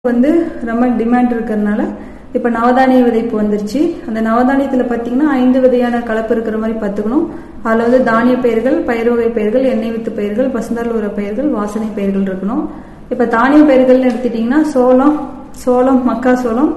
வந்து ரொம்ப டிமாண்ட் இருக்கிறதுனால இப்போ நவதானிய விதைப்பு வந்துருச்சு அந்த நவதானியத்தில் பார்த்தீங்கன்னா ஐந்து விதையான கலப்பு இருக்கிற மாதிரி பார்த்துக்கணும் அதில் வந்து தானிய பயிர்கள் பயிர் வகை பயிர்கள் எண்ணெய் வித்து பயிர்கள் பசுந்தாள் உர பயிர்கள் வாசனை பயிர்கள் இருக்கணும் இப்போ தானிய பயிர்கள்னு எடுத்துட்டிங்கன்னா சோளம் சோளம் மக்கா சோளம்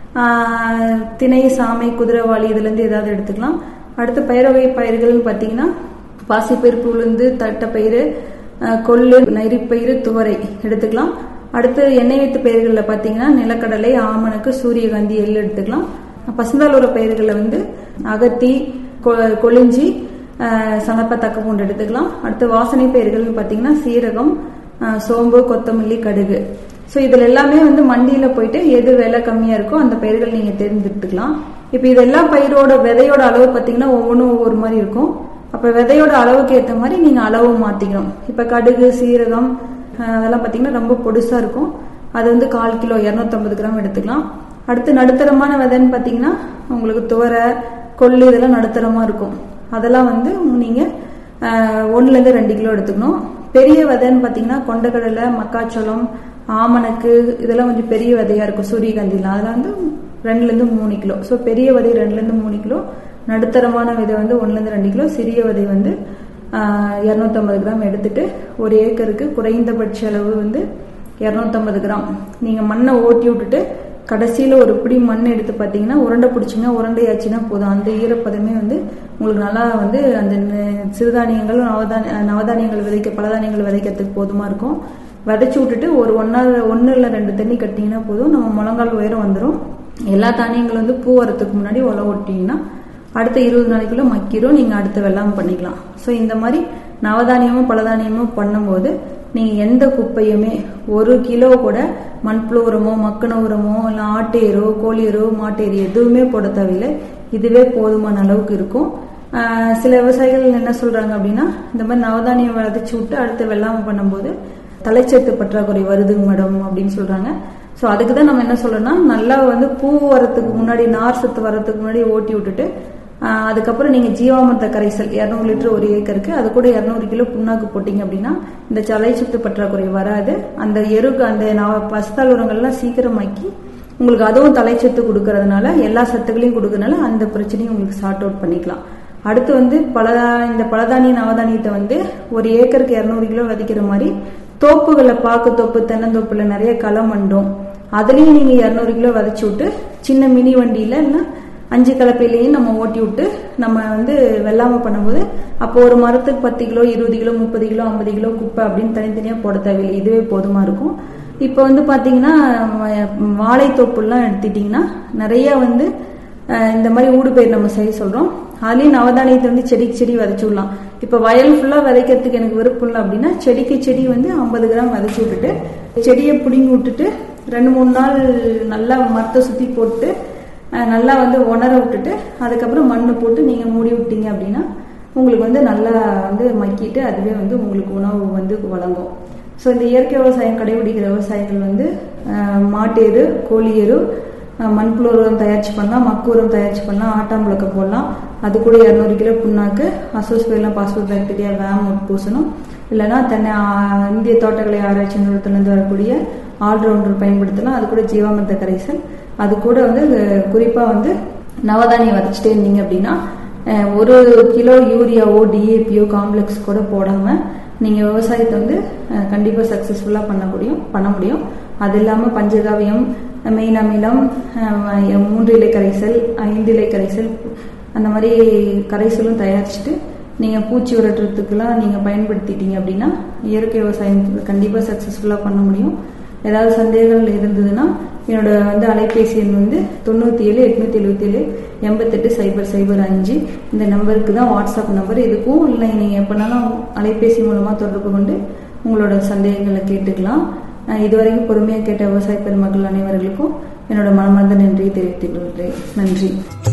ஆஹ், திணை சாமை குதிரைவாளி இதுலேருந்து ஏதாவது எடுத்துக்கலாம் அடுத்து பயிர் வகை பயிர்கள்னு பார்த்தீங்கன்னா பாசிப்பயிர் உளுந்து தட்டைப்பயிறு அஹ், கொள்ளு நெறிப்பயிறு துவரை எடுத்துக்கலாம் அடுத்து எண்ணெய் வித்து பயிர்களில் பார்த்தீங்கன்னா நிலக்கடலை ஆமணக்கு சூரியகாந்தி எள்ளு எடுத்துக்கலாம் பசுந்தாள் உர பயிர்களில் வந்து அகத்தி கொ- கொளிஞ்சி அஹ், சந்தப்ப தக்க பூண்டு எடுத்துக்கலாம் அடுத்து வாசனை பயிர்கள்னு பார்த்தீங்கன்னா சீரகம் அஹ், சோம்பு கொத்தமல்லி கடுகு ஸோ இதில் எல்லாமே வந்து மண்டியில் போயிட்டு எது விலை கம்மியாக இருக்கோ அந்த பயிர்கள் நீங்கள் தேர்ந்தெடுத்துக்கலாம் இப்போ இது எல்லா பயிரோட விதையோட அளவு பார்த்தீங்கன்னா ஒவ்வொன்றும் ஒவ்வொரு மாதிரி இருக்கும் அப்போ விதையோட அளவுக்கு ஏற்ற மாதிரி நீங்கள் அளவு மாற்றிக்கணும் இப்போ கடுகு சீரகம் அஹ், அதெல்லாம் பார்த்தீங்கன்னா ரொம்ப பொடுசாக இருக்கும் அது வந்து கால் கிலோ இரநூத்தம்பது கிராம் எடுத்துக்கலாம் அடுத்து நடுத்தரமான விதைன்னு பார்த்தீங்கன்னா உங்களுக்கு துவரை கொள்ளு இதெல்லாம் நடுத்தரமாக இருக்கும் அதெல்லாம் வந்து நீங்கள் ஒன்றுலேருந்து ரெண்டு கிலோ எடுத்துக்கணும் பெரிய விதைன்னு பார்த்தீங்கன்னா கொண்டக்கடலை மக்காச்சோளம் ஆமணக்கு இதெல்லாம் கொஞ்சம் பெரிய விதையா இருக்கும் சூரியகாந்திலாம் அதெல்லாம் வந்து ரெண்டுலேருந்து மூணு கிலோ ஸோ பெரிய விதை ரெண்டுலேருந்து மூணு கிலோ நடுத்தரமான விதை வந்து ஒன்றுலேருந்து ரெண்டு கிலோ சிறிய விதை வந்து இரநூத்தம்பது கிராம் எடுத்துட்டு ஒரு ஏக்கருக்கு குறைந்தபட்ச அளவு வந்து இரநூத்தம்பது கிராம் நீங்கள் மண்ணை ஓட்டி விட்டுட்டு கடைசியில் ஒரு பிடி மண் எடுத்து பார்த்தீங்கன்னா உருண்டை பிடிச்சிங்கன்னா உருண்டையாச்சுன்னா போதும் அந்த ஈரப்பதமே வந்து உங்களுக்கு நல்லா வந்து அந்த நெ- சிறுதானியங்கள் நவதானிய நவதானியங்கள் விதைக்க பலதானியங்கள் விதைக்கிறதுக்கு போதுமா இருக்கும் விதைச்சி விட்டுட்டு ஒரு ஒன்றா ஒன்று இல்லை ரெண்டு தண்ணி கட்டிங்கன்னா போதும் நம்ம முழங்கால் உயரம் வந்துடும் எல்லா தானியங்களும் வந்து பூ வரத்துக்கு முன்னாடி உழவு ஓட்டிங்கன்னா அடுத்த இருபது நாளைக்குள்ள மக்கிரும் நீங்கள் அடுத்த வெள்ளாமை பண்ணிக்கலாம் ஸோ இந்த மாதிரி நவதானியமும் பலதானியமும் பண்ணும்போது நீங்கள் எந்த குப்பையுமே ஒரு கிலோ கூட மண்புழு உரமோ மக்கின உரமோ இல்லை ஆட்டு எரோ கோழி எரோ மாட்டு எரு எதுவுமே போட தேவையில்லை இதுவே போதுமான அளவுக்கு இருக்கும் ஆஹ் சில விவசாயிகள் என்ன சொல்றாங்க அப்படின்னா இந்த மாதிரி நவதானியம் விளைச்சு விட்டு அடுத்து வெள்ளாமை பண்ணும்போது தலைச்சத்து பற்றாக்குறை வருதுங்க மேடம் அப்படின்னு சொல்றாங்க ஸோ அதுக்கு தான் நம்ம என்ன சொல்லணும்னா நல்லா வந்து பூ வரத்துக்கு முன்னாடி நார் சத்து வரத்துக்கு முன்னாடி ஓட்டி விட்டுட்டு ஆஹ் அதுக்கப்புறம் நீங்கள் ஜீவாமிர்த கரைசல் இரநூறு லிட்டர் ஒரு ஏக்கருக்கு அது கூட இரநூறு கிலோ புண்ணாக்கு போட்டிங்க அப்படின்னா இந்த தலைச்சத்து பற்றாக்குறை வராது அந்த எருக்கு அந்த நவ- பசுத்தாள் உரங்கள்லாம் சீக்கிரமாக்கி உங்களுக்கு அதுவும் தலைச்சத்து கொடுக்கறதுனால எல்லா சத்துக்களையும் கொடுக்கறதுனால அந்த பிரச்சனையும் உங்களுக்கு சார்ட் அவுட் பண்ணிக்கலாம் அடுத்து வந்து பலதா இந்த பலதானிய நவதானியத்தை வந்து ஒரு ஏக்கருக்கு இரநூறு கிலோ விதைக்கிற மாதிரி தோப்புகளில் பாக்கு தோப்பு தென்னந்தோப்புல நிறைய களை மண்டும் அதுலேயும் நீங்கள் இரநூறு கிலோ விதைச்சி விட்டு சின்ன மினி வண்டியில் இல்லைன்னா அஞ்சு கலப்பையிலையும் நம்ம ஓட்டி விட்டு நம்ம வந்து வெள்ளாமை பண்ணும்போது அப்போ ஒரு மரத்துக்கு பத்து கிலோ இருபது கிலோ முப்பது கிலோ ஐம்பது கிலோ குப்பை அப்படின்னு தனித்தனியாக போட தேவையில்லை இதுவே போதுமா இருக்கும் இப்போ வந்து பார்த்தீங்கன்னா வாழைத்தோப்புலாம் எடுத்துட்டிங்கன்னா நிறைய வந்து அஹ், இந்த மாதிரி ஊடு பயிர் நம்ம செய்ய சொல்கிறோம் அதுலேயும் நவதானியத்தை வந்து செடிக்கு செடி விதைச்சு விடலாம் இப்போ வயல் ஃபுல்லாக விதைக்கிறதுக்கு எனக்கு விருப்பம் இல்லை அப்படின்னா செடிக்கு செடி வந்து ஐம்பது கிராம் விதைச்சு விட்டுட்டு செடியை பிடுங்கி விட்டுட்டு ரெண்டு மூணு நாள் நல்லா மரத்தை சுற்றி போட்டு அஹ், நல்லா வந்து உணர விட்டுட்டு அதுக்கப்புறம் மண்ணு போட்டு நீங்கள் மூடி விட்டீங்க அப்படின்னா உங்களுக்கு வந்து நல்லா வந்து மக்கிட்டு அதுவே வந்து உங்களுக்கு உணவு வந்து வழங்கும் ஸோ இந்த இயற்கை விவசாயம் கடைபிடிக்கிற விவசாயிகள் வந்து அஹ், மாட்டு எரு கோழி எரு அஹ், மண்புழு உரம் தயாரிச்சு பண்ணலாம் மக்கு உரம் தயாரிச்சு பண்ணலாம் ஆட்டாம்புழக்க போடலாம் அது கூட இரநூறு கிலோ புண்ணாக்கு அசோஸ்பெல்லாம் பாஸ்போர்ட் பாக்டீரியா வேம் பூசணும் இல்லைன்னா தென்னை ஆ- இந்திய தோட்டக்கலை ஆராய்ச்சி நிறுவனத்திலிருந்து வரக்கூடிய ஆல்ரவுண்டர் பயன்படுத்தலாம் அது கூட ஜீவாமிர்த கரைசல் அது கூட வந்து அஹ், குறிப்பா வந்து நவதானியம் விதைச்சிட்டே இருந்தீங்க அப்படின்னா அஹ், ஒரு கிலோ யூரியாவோ டிஏபியோ காம்ப்ளெக்ஸ் கூட போடாம நீங்க விவசாயத்தை வந்து அஹ், கண்டிப்பா சக்சஸ்ஃபுல்லா பண்ண முடியும் பண்ண முடியும் அது இல்லாம பஞ்சகாவியம் மெயின் அமிலம் அஹ், மூன்று இலை கரைசல் ஐந்து இலை கரைசல் அந்த மாதிரி கரைசலும் தயாரிச்சுட்டு நீங்கள் பூச்சி விரட்டுறதுக்கெல்லாம் நீங்கள் பயன்படுத்திட்டீங்க அப்படின்னா இயற்கை விவசாயம் கண்டிப்பாக சக்ஸஸ்ஃபுல்லாக பண்ண முடியும் ஏதாவது சந்தேகங்கள் இருந்ததுன்னா என்னோட வந்து அலைபேசி எண் வந்து தொண்ணூற்றி ஏழு எட்நூற்றி எழுபத்தி ஏழு எண்பத்தெட்டு சைபர் சைபர் அஞ்சு இந்த நம்பருக்கு தான் வாட்ஸ்அப் நம்பர் இதுக்கும் இல்லை நீங்கள் எப்போனாலும் அலைபேசி மூலமாக தொடர்பு கொண்டு உங்களோட சந்தேகங்களை கேட்டுக்கலாம் அஹ் இதுவரைக்கும் பொறுமையாக கேட்ட விவசாய பெருமக்கள் அனைவர்களுக்கும் என்னோட மனமார்ந்த நன்றியை தெரிவித்துக் கொள்கிறேன் நன்றி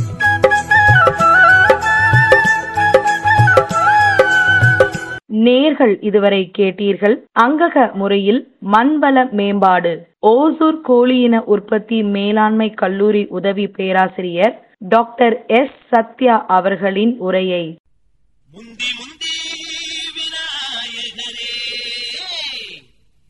நேர்கள் இதுவரை கேட்டீர்கள் அங்கக முறையில் மண்வள மேம்பாடு ஓசூர் கோழியின உற்பத்தி மேலாண்மை கல்லூரி உதவி பேராசிரியர் டாக்டர் எஸ் சத்யா அவர்களின் உரையை முந்தி முந்தி